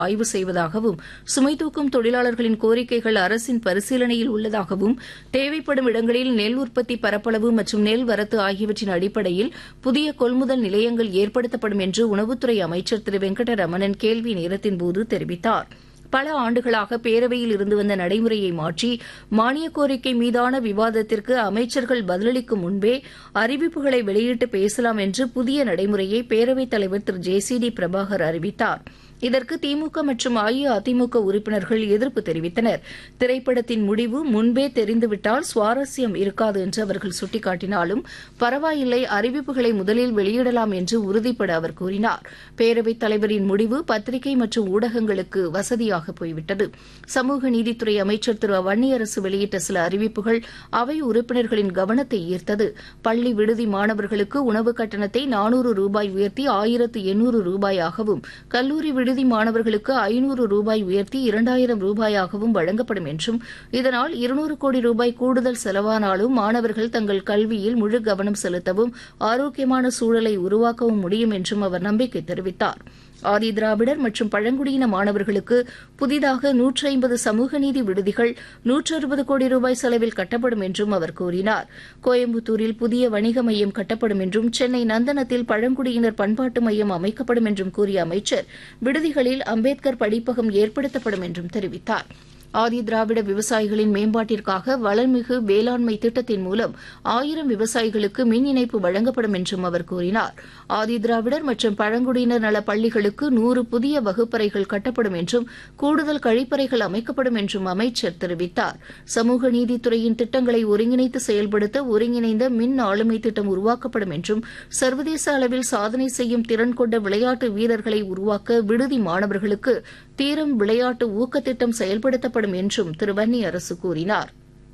ஆய்வு செய்வதாகவும் சுமை தூக்கும் தொழிலாளர்களின் கோரிக்கைகள் அரசின் பரிசீலனையில் உள்ளதாகவும் தேவைப்படும் இடங்களில் நெல் உற்பத்தி பரப்பளவு மற்றும் நெல் வரத்து ஆகியவற்றின் அடிப்படையில் புதிய கொள்முதல் நிலையங்கள் ஏற்படுத்தப்படும் என்று உணவுத்துறை அமைச்சர் திரு வெங்கடரமணன் கேள்வி நேரத்தின்போது தெரிவித்தாா் பல ஆண்டுகளாக பேரவையில் இருந்து வந்த நடைமுறையை மாற்றி மானிய கோரிக்கை மீதான விவாதத்திற்கு அமைச்சர்கள் பதிலளிக்கும் முன்பே அறிவிப்புகளை வெளியிட்டு பேசலாம் என்று புதிய நடைமுறையை பேரவைத் தலைவர் Thiru J C D Prabhakar அறிவித்தார் இதற்கு திமுக மற்றும் அஇஅதிமுக உறுப்பினர்கள் எதிர்ப்பு தெரிவித்தனர் திரைப்படத்தின் முடிவு முன்பே தெரிந்துவிட்டால் சுவாரஸ்யம் இருக்காது என்று அவர்கள் சுட்டிக்காட்டினாலும் பரவாயில்லை அறிவிப்புகளை முதலில் வெளியிடலாம் என்று உறுதிபட அவர் கூறினார் பேரவைத் தலைவரின் முடிவு பத்திரிகை மற்றும் ஊடகங்களுக்கு வசதியாக போய்விட்டது சமூக நீதித்துறை அமைச்சர் திரு வன்னியரசு வெளியிட்ட சில அறிவிப்புகள் அவை உறுப்பினர்களின் கவனத்தை ஈர்த்தது பள்ளி விடுதி மாணவர்களுக்கு உணவு கட்டணத்தை நானூறு ரூபாய் உயர்த்தி ஆயிரத்து எண்ணூறு ரூபாயாகவும் கல்லூரி விடுதி மாணவர்களுக்கு ஐநூறு ரூபாய் உயர்த்தி இரண்டாயிரம் ரூபாயாகவும் வழங்கப்படும் என்றும் இதனால் இருநூறு கோடி ரூபாய் கூடுதல் செலவானாலும் மாணவர்கள் தங்கள் கல்வியில் முழு கவனம் செலுத்தவும் ஆரோக்கியமான சூழலை உருவாக்கவும் முடியும் என்றும் அவர் நம்பிக்கை தெரிவித்தார் ஆதி திராவிடர் மற்றும் பழங்குடியின மாணவர்களுக்கு புதிதாக நூற்றி ஐம்பது சமூக நீதி விடுதிகள் நூற்று அறுபது கோடி ரூபாய் செலவில் கட்டப்படும் என்றும் அவர் கூறினார் கோயம்புத்தூரில் புதிய வணிக மையம் கட்டப்படும் என்றும் சென்னை நந்தனத்தில் பழங்குடியினர் பண்பாட்டு மையம் அமைக்கப்படும் என்றும் கூறிய அமைச்சர் விடுதிகளில் அம்பேத்கர் படிப்பகம் ஏற்படுத்தப்படும் என்றும் தெரிவித்தாா் ஆதி திராவிட விவசாயிகளின் மேம்பாட்டிற்காக வளர்மிகு வேளாண்மை திட்டத்தின் மூலம் ஆயிரம் விவசாயிகளுக்கு மின் இணைப்பு வழங்கப்படும் என்றும் அவர் கூறினார் ஆதி திராவிடர் மற்றும் பழங்குடியினர் நல பள்ளிகளுக்கு நூறு புதிய வகுப்பறைகள் கட்டப்படும் என்றும் கூடுதல் கழிப்பறைகள் அமைக்கப்படும் என்றும் அமைச்சர் தெரிவித்தார் சமூக நீதித்துறையின் திட்டங்களை ஒருங்கிணைத்து செயல்படுத்த ஒருங்கிணைந்த மின் ஆளுமை திட்டம் உருவாக்கப்படும் என்றும் சர்வதேச அளவில் சாதனை செய்யும் திறன் கொண்ட விளையாட்டு வீரர்களை உருவாக்க விடுதி மாணவர்களுக்கு தீரம் விளையாட்டு ஊக்கத்திட்டம் செயல்படுத்தப்படும் என்றும் திரு வன்னி அரசு கூறினார்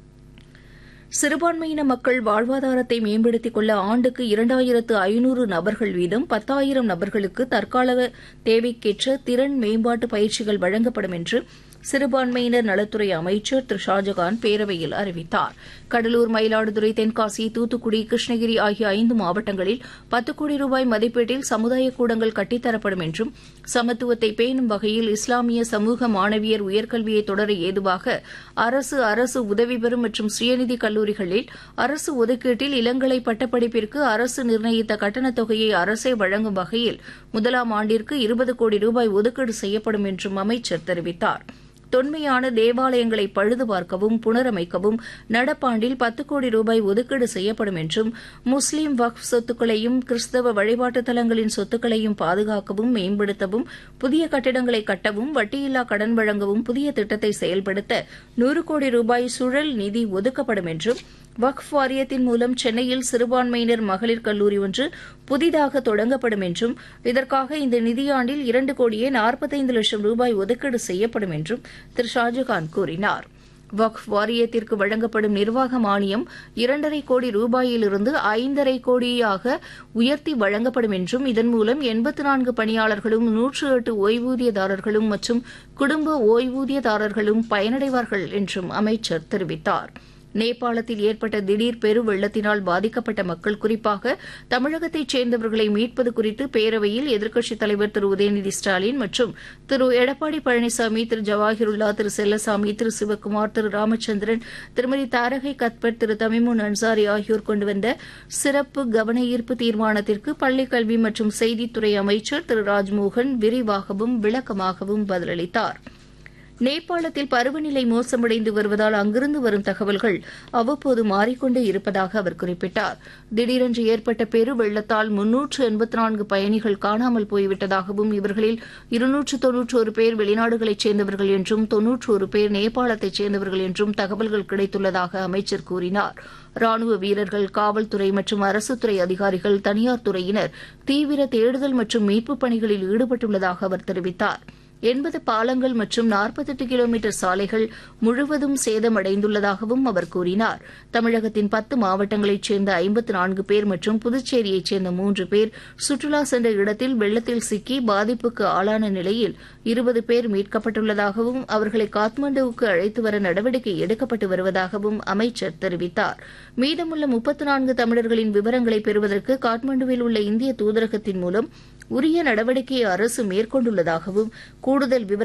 சிறுபான்மையின மக்கள் வாழ்வாதாரத்தை மேம்படுத்திக் கொள்ள ஆண்டுக்கு இரண்டாயிரத்து ஐநூறு நபர்கள் வீதம் பத்தாயிரம் நபர்களுக்கு தற்கால தேவைக்கேற்ற திறன் மேம்பாட்டு பயிற்சிகள் வழங்கப்படும் என்று சிறுபான்மையினர் நலத்துறை அமைச்சர் திரு ஷாஜகான் பேரவையில் அறிவித்தார் கடலூர் மயிலாடுதுறை தென்காசி தூத்துக்குடி கிருஷ்ணகிரி ஆகிய ஐந்து மாவட்டங்களில் பத்து கோடி ரூபாய் மதிப்பீட்டில் சமுதாய கூடங்கள் கட்டித்தரப்படும் என்றும் சமத்துவத்தை பேணும் வகையில் இஸ்லாமிய சமூக மாணவியர் உயர்கல்வியை தொடர ஏதுவாக அரசு அரசு உதவி பெறும் மற்றும் சுயநிதி கல்லூரிகளில் அரசு ஒதுக்கீட்டில் இளங்கலை பட்டப்படிப்பிற்கு அரசு நிர்ணயித்த கட்டணத் தொகையை அரசே வழங்கும் வகையில் முதலாம் ஆண்டிற்கு இருபது கோடி ரூபாய் ஒதுக்கீடு செய்யப்படும் என்றும் அமைச்சர் தெரிவித்தாா் தொன்மையான தேவாலயங்களை பழுது பார்க்கவும் புனரமைக்கவும் நடப்பாண்டில் பத்து கோடி ரூபாய் ஒதுக்கீடு செய்யப்படும் என்றும் முஸ்லீம் வக்ஃப் சொத்துக்களையும் கிறிஸ்தவ வழிபாட்டு தலங்களின் சொத்துக்களையும் பாதுகாக்கவும் மேம்படுத்தவும் புதிய கட்டிடங்களை கட்டவும் வட்டியில்லா கடன் வழங்கவும் புதிய திட்டத்தை செயல்படுத்த நூறு கோடி ரூபாய் சுழல் நிதி ஒதுக்கப்படும் என்றும் வக்ஃப் வாரியத்தின் மூலம் சென்னையில் சிறுபான்மையினர் மகளிர் கல்லூரி ஒன்று புதிதாக தொடங்கப்படும் என்றும் இதற்காக இந்த நிதியாண்டில் இரண்டு கோடியே நாற்பத்தைந்து லட்சம் ரூபாய் ஒதுக்கீடு செய்யப்படும் என்றும் திரு ஷாஜகான் கூறினார் வக்ஃப் வாரியத்திற்கு வழங்கப்படும் நிர்வாக மானியம் இரண்டரை கோடி ரூபாயிலிருந்து ஐந்தரை கோடியாக உயர்த்தி வழங்கப்படும் என்றும் இதன் மூலம் எண்பத்து நான்கு பணியாளர்களும் நூற்று எட்டு ஓய்வூதியதாரர்களும் மற்றும் குடும்ப ஓய்வூதியதாரர்களும் பயனடைவார்கள் என்றும் அமைச்சர் தெரிவித்தாா் நேபாளத்தில் ஏற்பட்ட திடீர் பெருவெள்ளத்தினால் பாதிக்கப்பட்ட மக்கள் குறிப்பாக தமிழகத்தைச் சேர்ந்தவர்களை மீட்பது குறித்து பேரவையில் எதிர்க்கட்சித் தலைவர் திரு உதயநிதி ஸ்டாலின் மற்றும் திரு எடப்பாடி பழனிசாமி திரு ஜவாஹிருல்லா திரு செல்லசாமி திரு சிவக்குமார் திரு ராமச்சந்திரன் திருமதி தாரகை கத்பட் திரு தமிமுன் அன்சாரி ஆகியோர் கொண்டு வந்த சிறப்பு கவன ஈர்ப்பு தீர்மானத்திற்கு பள்ளிக் கல்வி மற்றும் செய்தித்துறை அமைச்சர் திரு ராஜ்மோகன் விரிவாகவும் விளக்கமாகவும் பதிலளித்தாா் நேபாளத்தில் பருவநிலை மோசமடைந்து வருவதால் அங்கிருந்து வரும் தகவல்கள் அவ்வப்போது மாறிக்கொண்டே இருப்பதாக அவர் குறிப்பிட்டார் திடீரென்று ஏற்பட்ட பெரு வெள்ளத்தால் முன்னூற்று எண்பத்தி நான்கு பயணிகள் காணாமல் போய்விட்டதாகவும் இவர்களில் இருநூற்று தொன்னூற்றோரு பேர் வெளிநாடுகளைச் சேர்ந்தவர்கள் என்றும் தொன்னூற்றோரு பேர் நேபாளத்தைச் சேர்ந்தவர்கள் என்றும் தகவல்கள் கிடைத்துள்ளதாக அமைச்சர் கூறினார் ராணுவ வீரர்கள் காவல்துறை மற்றும் அரசுத்துறை அதிகாரிகள் தனியார் துறையினர் தீவிர தேடுதல் மற்றும் மீட்புப் பணிகளில் ஈடுபட்டுள்ளதாக அவர் தெரிவித்தாா் எண்பது பாலங்கள் மற்றும் நாற்பத்தெட்டு கிலோமீட்டர் சாலைகள் முழுவதும் சேதமடைந்துள்ளதாகவும் அவர் கூறினார் தமிழகத்தின் பத்து மாவட்டங்களைச் சேர்ந்த ஐம்பத்து நான்கு பேர் மற்றும் புதுச்சேரியைச் சேர்ந்த மூன்று பேர் சுற்றுலா சென்ற இடத்தில் வெள்ளத்தில் சிக்கி பாதிப்புக்கு ஆளான நிலையில் இருபது பேர் மீட்கப்பட்டுள்ளதாகவும் அவர்களை காத்மண்டுவுக்கு அழைத்து வர நடவடிக்கை எடுக்கப்பட்டு வருவதாகவும் அமைச்சர் தெரிவித்தார் மீதமுள்ள முப்பத்து நான்கு தமிழர்களின் விவரங்களை பெறுவதற்கு காட்மாண்டுவில் உள்ள இந்திய தூதரகத்தின் மூலம் உரிய நடவடிக்கையை அரசு மேற்கொண்டுள்ளதாகவும் கூடுதல் விவரங்கள்